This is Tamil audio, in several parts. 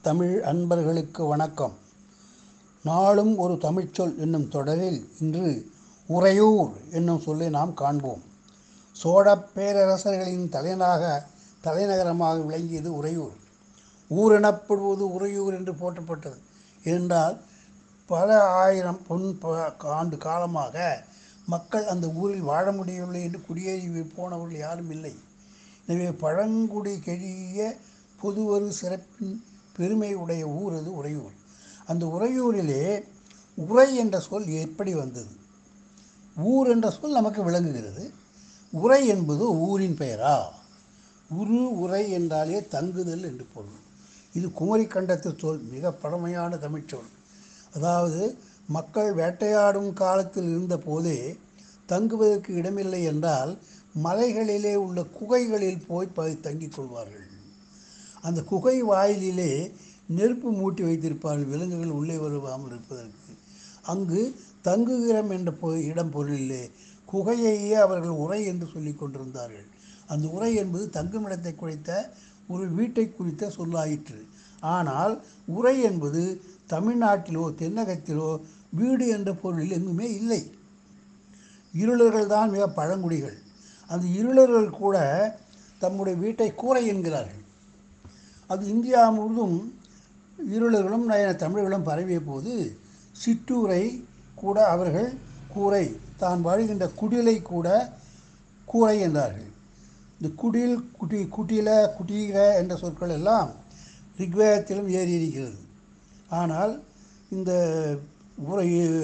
தமிழ் அன்பர்களுக்கு வணக்கம் நாளும் ஒரு தமிழ்ச்சொல் என்னும் தொடரில் இன்று உறையூர் என்னும் சொல்லை நாம் காண்போம் சோழப் பேரரசர்களின் தலைநக தலைநகரமாக விளங்கியது உறையூர் ஊர் எனப்படுவது உறையூர் என்று போற்றப்பட்டது என்றால் பல ஆயிரம் பொன் ப- ஆண்டு காலமாக மக்கள் அந்த ஊரில் வாழ முடியவில்லை என்று குடியேறி போனவர்கள் யாரும் இல்லை எனவே பழங்குடி கெழிய பொதுவொரு சிறப்பின் பெருமை உடைய ஊர் அது உறையூர் அந்த உறையூரிலே உறை என்ற சொல் எப்படி வந்தது ஊர் என்ற சொல் நமக்கு விளங்குகிறது உரை என்பது ஊரின் பெயரா உரு உரை என்றாலே தங்குதல் என்று பொருள் இது குமரி கண்டத்து சொல் மிக பழமையான தமிழ்ச்சொல் அதாவது மக்கள் வேட்டையாடும் காலத்தில் இருந்த போதே தங்குவதற்கு இடமில்லை என்றால் மலைகளிலே உள்ள குகைகளில் போய் ப தங்கிக் கொள்வார்கள் அந்த குகை வாயிலிலே நெருப்பு மூட்டி வைத்திருப்பார்கள் விலங்குகள் உள்ளே வருவாமல் இருப்பதற்கு அங்கு தங்குகிறம் என்ற பொ- இடம் பொருளிலே குகையையே அவர்கள் உரை என்று சொல்லிக் கொண்டிருந்தார்கள் அந்த உரை என்பது தங்குமிடத்தை குறித்த ஒரு வீட்டை குறித்த சொல்லாயிற்று ஆனால் உரை என்பது தமிழ்நாட்டிலோ தென்னகத்திலோ வீடு என்ற பொருளில் எங்குமே இல்லை இருளர்கள் தான் மிக பழங்குடிகள் அந்த இருளர்கள் கூட தம்முடைய வீட்டை கூரை என்கிறார்கள் அது இந்தியா முழுவதும் இருளர்களும் நய- தமிழர்களும் பரவிய போது சிற்றூரை கூட அவர்கள் கூரை தான் வாழ்கின்ற குடிலை கூட கூரை என்றார்கள் இந்த குடில் குட்டி குட்டில குட்டீர என்ற சொற்கள் எல்லாம் ரிக்வேதத்திலும் ஏறி இருக்கிறது ஆனால் இந்த உரை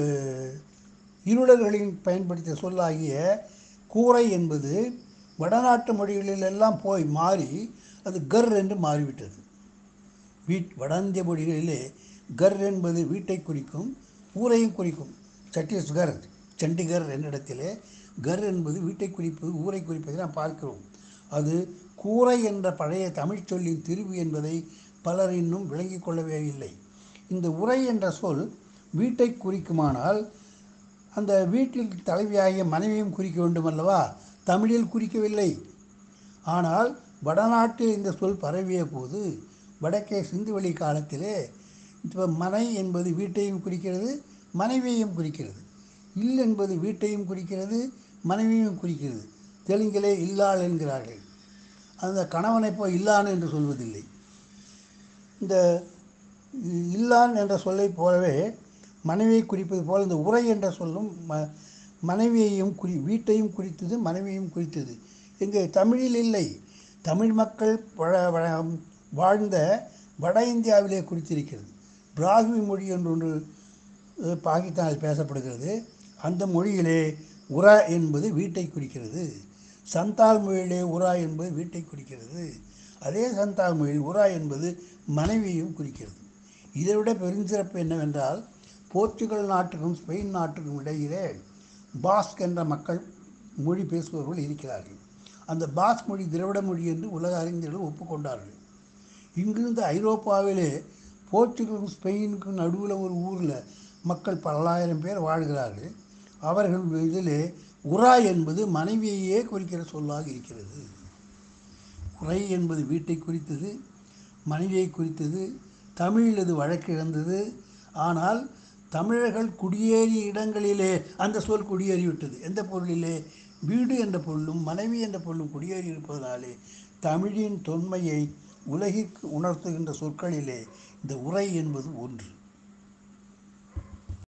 இருளர்களின் பயன்படுத்திய சொல்லாகிய கூரை என்பது வடநாட்டு மொழிகளிலெல்லாம் போய் மாறி அது கர் என்று மாறிவிட்டது வீட் வட இந்திய மொழிகளிலே கர் என்பது வீட்டை குறிக்கும் ஊரையும் குறிக்கும் சத்தீஸ்கர் சண்டிகர் என்ற இடத்திலே கர் என்பது வீட்டை குறிப்பது ஊரை குறிப்பதை நாம் பார்க்கிறோம் அது கூரை என்ற பழைய தமிழ்ச் சொல்லின் திரிவு என்பதை பலர் இன்னும் விளங்கிக் கொள்ளவே இல்லை இந்த உரை என்ற சொல் வீட்டை குறிக்குமானால் அந்த வீட்டில் தலைவியாகிய மனைவியும் குறிக்க வேண்டும் அல்லவா தமிழில் குறிக்கவில்லை ஆனால் வடநாட்டில் இந்த சொல் பரவிய போது வடக்கே சிந்துவெளி காலத்திலே இப்போ மனை என்பது வீட்டையும் குறிக்கிறது மனைவியையும் குறிக்கிறது இல் என்பது வீட்டையும் குறிக்கிறது மனைவியையும் குறிக்கிறது தெலுங்கிலே இல்லாள் என்கிறார்கள் அந்த கணவனை போய் இல்லான் என்று சொல்வதில்லை இந்த இல்லான் என்ற சொல்லைப் போலவே மனைவியை குறிப்பது போல் இந்த உரை என்ற சொல்லும் ம மனைவியையும் குறி வீட்டையும் குறித்தது மனைவியையும் குறித்தது இங்கே தமிழில் இல்லை தமிழ் மக்கள் பழ- வழ- வாழ்ந்த வட இந்தியாவிலே குறித்திருக்கிறது பிராகுவி மொழி என்று ஒன்று அஹ், பாகிஸ்தானில் பேசப்படுகிறது அந்த மொழியிலே உர என்பது வீட்டை குறிக்கிறது சந்தால் மொழியிலே உரா என்பது வீட்டை குறிக்கிறது அதே சந்தால் மொழியில் உரா என்பது மனைவியையும் குறிக்கிறது இதைவிட பெருஞ்சிறப்பு என்னவென்றால் போர்ச்சுகல் நாட்டுக்கும் ஸ்பெயின் நாட்டுக்கும் இடையிலே பாஸ்க் என்ற மக்கள் மொழி பேசுபவர்கள் இருக்கிறார்கள் அந்த பாஸ்க் மொழி திராவிட மொழி என்று உலக அறிஞர்கள் ஒப்புக்கொண்டார்கள் இங்கிருந்து ஐரோப்பாவிலே போர்ச்சுகலும் ஸ்பெயினுக்கும் நடுவில் ஒரு ஊரில் மக்கள் பல்லாயிரம் பேர் வாழ்கிறார்கள் அவர்கள் இதிலே உரா என்பது மனைவியையே குறிக்கிற சொல்லாக இருக்கிறது உரை என்பது வீட்டை குறித்தது மனைவியை குறித்தது தமிழில் இது வழக்கிழந்தது ஆனால் தமிழர்கள் குடியேறிய இடங்களிலே அந்த சொல் குடியேறிவிட்டது எந்த பொருளிலே வீடு என்ற பொருளும் மனைவி என்ற பொருளும் குடியேறி இருப்பதனாலே தமிழின் தொன்மையை உலகிற்கு உணர்த்துகின்ற சொற்களிலே இந்த உரை என்பது ஒன்று